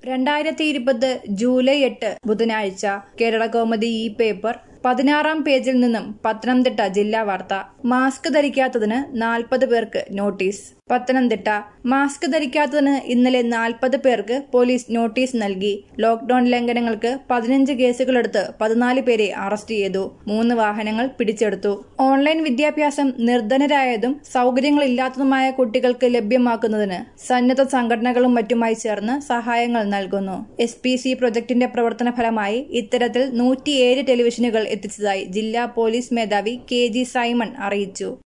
രണ്ടായിരത്തി ഇരുപത് ജൂലൈ എട്ട് ബുധനാഴ്ച കേരള കൗമുദി ഈ പേപ്പർ പതിനാറാം പേജിൽ നിന്നും പത്തനംതിട്ട ജില്ലാ വാർത്ത മാസ്ക് ധരിക്കാത്തതിന് നാൽപ്പത് പേർക്ക് നോട്ടീസ് പത്തനംതിട്ട മാസ്ക് ധരിക്കാത്തതിന് ഇന്നലെ നാൽപ്പത് പേർക്ക് പോലീസ് നോട്ടീസ് നൽകി ലോക്ഡൌൺ ലംഘനങ്ങൾക്ക് പതിനഞ്ച് കേസുകളെടുത്ത് പതിനാല് പേരെ അറസ്റ്റ് ചെയ്തു മൂന്ന് വാഹനങ്ങൾ പിടിച്ചെടുത്തു ഓൺലൈൻ വിദ്യാഭ്യാസം നിർധനരായതും സൗകര്യങ്ങളില്ലാത്തതുമായ കുട്ടികൾക്ക് ലഭ്യമാക്കുന്നതിന് സന്നദ്ധ സംഘടനകളും മറ്റുമായി ചേർന്ന് സഹായങ്ങൾ നൽകുന്നു എസ് പി സി പ്രൊജക്ടിന്റെ പ്രവർത്തന ഫലമായി ഇത്തരത്തിൽ നൂറ്റിയേഴ് ടെലിവിഷനുകൾ എത്തിച്ചതായി ജില്ലാ പോലീസ് മേധാവി കെ ജി സൈമൺ അറിയിച്ചു